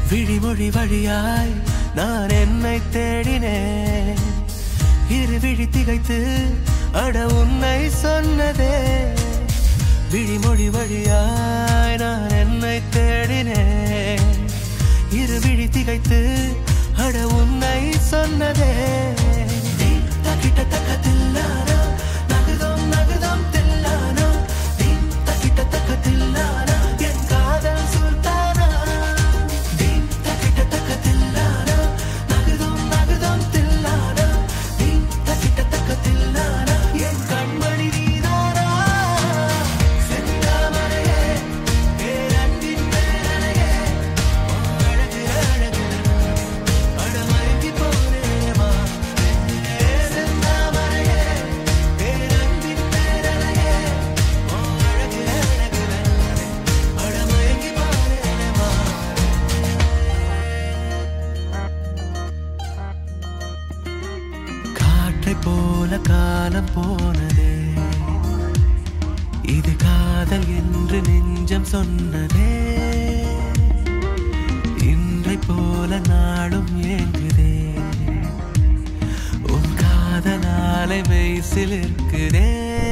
விழிமொழி வழியாய் நான் என்னை தேடினேன் இரு விழி திகைத்து அட உன்னை சொன்னதே விழிமொழி வழியாய் நான் என்னை தேடினேன் இரு விழி திகைத்து அட உன்னை சொன்னதே தீம் தக்கிட்ட தக்கத்தில்லானா நகுதம் நகுதம் தில்லானா தீம் தக்கிட்ட தக்கத்தில்லானா என் காதல் சுல்தானா தீம் தக்கிட்ட தக்கத்தில்லானா நகுதம் நகுதம் தில்லானா தீம் தக்கிட்ட தக்கத்தில்லானா என் கண்மணி நீதானா செந்தாமரையே பேரன்பின் பேரனையே அழகு அழகு அடமயங்கி போனேமா செந்தாமரையே பேரன்பின் பேரனையே அழகு அழகு அடமயங்கி போனேமா காற்றை போல காலம் போனதே இது காதல் என்று நெஞ்சம் சொன்னதே இன்றை போல நாளும் ஏங்குதே உன் காதலாலை மெய்சில் இருக்குதே